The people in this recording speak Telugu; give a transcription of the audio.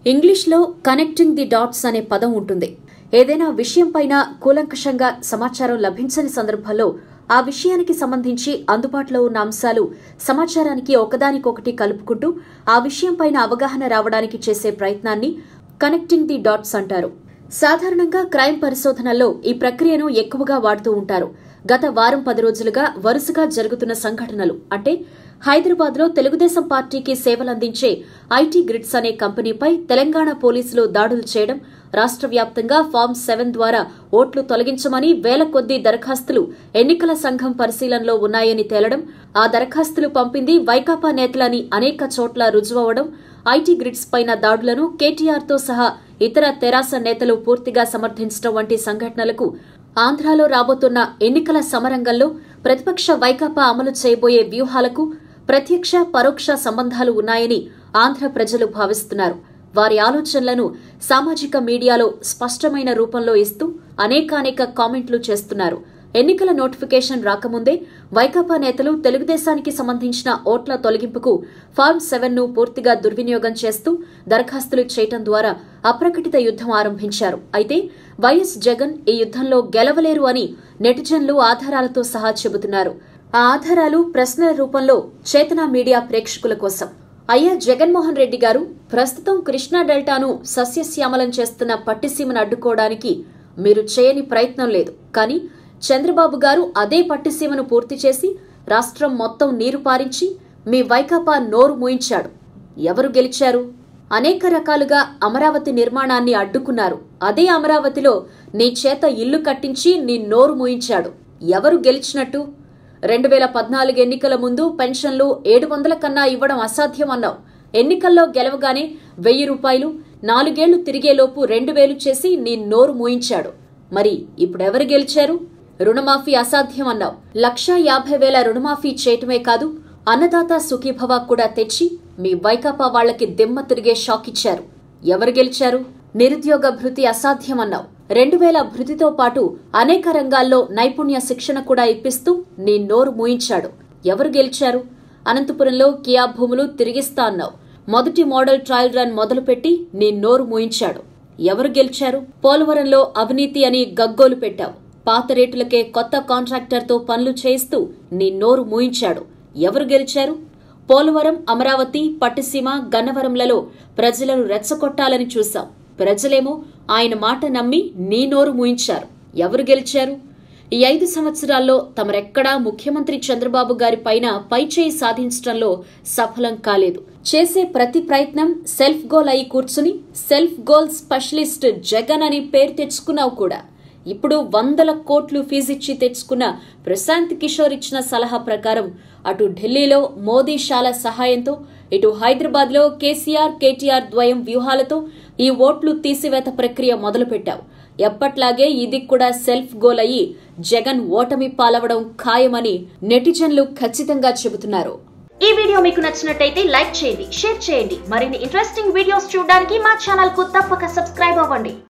ఇంగ్లీష్లో కనెక్టింగ్ ది డాట్స్ అనే పదం ఉంటుంది ఏదైనా విషయం పైన కూలంకషంగా సమాచారం లభించని సందర్భంలో ఆ విషయానికి సంబంధించి అందుబాటులో ఉన్న అంశాలు సమాచారానికి ఒకదానికొకటి కలుపుకుంటూ ఆ విషయం పైన అవగాహన రావడానికి చేసే ప్రయత్నాన్ని కనెక్టింగ్ ది డాట్స్ అంటారు సాధారణంగా క్రైమ్ పరిశోధనల్లో ఈ ప్రక్రియను ఎక్కువగా వాడుతూ ఉంటారు గత వారం పది రోజులుగా వరుసగా జరుగుతున్న సంఘటనలు అంటే హైదరాబాద్ లో తెలుగుదేశం పార్టీకి సేవలందించే ఐటీ గ్రిడ్స్ అనే కంపెనీపై తెలంగాణ పోలీసులు దాడులు చేయడం రాష్ట్ర వ్యాప్తంగా ఫామ్ సెవెన్ ద్వారా ఓట్లు తొలగించమని వేల కొద్దీ దరఖాస్తులు ఎన్నికల సంఘం పరిశీలనలో ఉన్నాయని తేలడం ఆ దరఖాస్తులు పంపింది వైకాపా నేతలని అనేక చోట్ల రుజువవడం ఐటీ గ్రిడ్స్ పైన దాడులను కేటీఆర్తో సహా ఇతర తెరాస నేతలు పూర్తిగా సమర్థించడం వంటి సంఘటనలకు ఆంధ్రాలో రాబోతున్న ఎన్నికల సమరంగంలో ప్రతిపక్ష వైకాపా అమలు చేయబోయే వ్యూహాలకు ప్రత్యక్ష పరోక్ష సంబంధాలు ఉన్నాయని ఆంధ్ర ప్రజలు భావిస్తున్నారు వారి ఆలోచనలను సామాజిక మీడియాలో స్పష్టమైన రూపంలో ఇస్తూ అనేకానేక కామెంట్లు చేస్తున్నారు ఎన్నికల నోటిఫికేషన్ రాకముందే వైకాపా నేతలు తెలుగుదేశానికి సంబంధించిన ఓట్ల తొలగింపుకు ఫార్మ్ సెవెన్ ను పూర్తిగా దుర్వినియోగం చేస్తూ దరఖాస్తులు చేయటం ద్వారా అప్రకటిత యుద్దం ఆరంభించారు అయితే వైఎస్ జగన్ ఈ యుద్దంలో గెలవలేరు అని నెటిజన్లు ఆధారాలతో సహా చెబుతున్నారు ఆ ఆధారాలు ప్రశ్నల రూపంలో చేతన మీడియా ప్రేక్షకుల కోసం అయ్యా జగన్మోహన్ రెడ్డి గారు ప్రస్తుతం కృష్ణా డెల్టాను సస్యశ్యామలం చేస్తున్న పట్టిసీమను అడ్డుకోవడానికి మీరు చేయని ప్రయత్నం లేదు కానీ చంద్రబాబు గారు అదే పట్టిసీమను పూర్తి చేసి రాష్ట్రం మొత్తం నీరు పారించి మీ వైకాపా నోరు మూయించాడు ఎవరు గెలిచారు అనేక రకాలుగా అమరావతి నిర్మాణాన్ని అడ్డుకున్నారు అదే అమరావతిలో నీ చేత ఇల్లు కట్టించి నీ నోరు మూయించాడు ఎవరు గెలిచినట్టు రెండు వేల పద్నాలుగు ఎన్నికల ముందు పెన్షన్లు ఏడు వందల కన్నా ఇవ్వడం అసాధ్యం అన్నావు ఎన్నికల్లో గెలవగానే వెయ్యి రూపాయలు నాలుగేళ్లు తిరిగేలోపు రెండు వేలు చేసి నీ నోరు మూయించాడు మరి ఇప్పుడెవరు గెలిచారు రుణమాఫీ అసాధ్యం అన్నావు లక్షా యాభై వేల రుణమాఫీ చేయటమే కాదు అన్నదాత సుఖీభవ కూడా తెచ్చి మీ వైకాపా వాళ్లకి దిమ్మ తిరిగే షాక్ ఇచ్చారు ఎవరు గెలిచారు నిరుద్యోగ భృతి అసాధ్యమన్నావు రెండు వేల భృతితో పాటు అనేక రంగాల్లో నైపుణ్య శిక్షణ కూడా ఇప్పిస్తూ నీ నోరు మూయించాడు ఎవరు గెలిచారు అనంతపురంలో కియా భూములు తిరిగిస్తా అన్నావు మొదటి మోడల్ ట్రయల్ రన్ మొదలుపెట్టి నీ నోరు మూయించాడు ఎవరు గెలిచారు పోలవరంలో అవినీతి అని గగ్గోలు పెట్టావు పాత రేటులకే కొత్త కాంట్రాక్టర్తో పనులు చేయిస్తూ నీ నోరు మూయించాడు ఎవరు గెలిచారు పోలవరం అమరావతి పట్టిసీమ గన్నవరంలలో ప్రజలను రెచ్చగొట్టాలని చూశాం ప్రజలేమో ఆయన మాట నమ్మి నీ నోరు మూయించారు ఎవరు గెలిచారు ఈ ఐదు సంవత్సరాల్లో తమరెక్కడా ముఖ్యమంత్రి చంద్రబాబు గారి పైన పైచేయి సాధించడంలో సఫలం కాలేదు చేసే ప్రతి ప్రయత్నం సెల్ఫ్ గోల్ అయి కూర్చుని సెల్ఫ్ గోల్ స్పెషలిస్ట్ జగన్ అని పేరు తెచ్చుకున్నావు కూడా ఇప్పుడు వందల కోట్లు ఫీజిచ్చి తెచ్చుకున్న ప్రశాంత్ కిషోర్ ఇచ్చిన సలహా ప్రకారం అటు ఢిల్లీలో మోదీ శాల సహాయంతో ఇటు హైదరాబాద్ లో కేసీఆర్ కేటీఆర్ ద్వయం వ్యూహాలతో ఈ ఓట్లు తీసివేత ప్రక్రియ మొదలుపెట్టావు ఎప్పట్లాగే ఇది కూడా సెల్ఫ్ గోల్ అయ్యి జగన్ ఓటమి పాలవడం ఖాయమని నెటిజన్లు ఖచ్చితంగా చెబుతున్నారు ఈ వీడియో మీకు నచ్చినట్టయితే లైక్ చేయండి షేర్ చేయండి మరిన్ని ఇంట్రెస్టింగ్ వీడియోస్ చూడడానికి మా ఛానల్ కు తప్పక సబ్స్క్రైబ్ అవ్వండి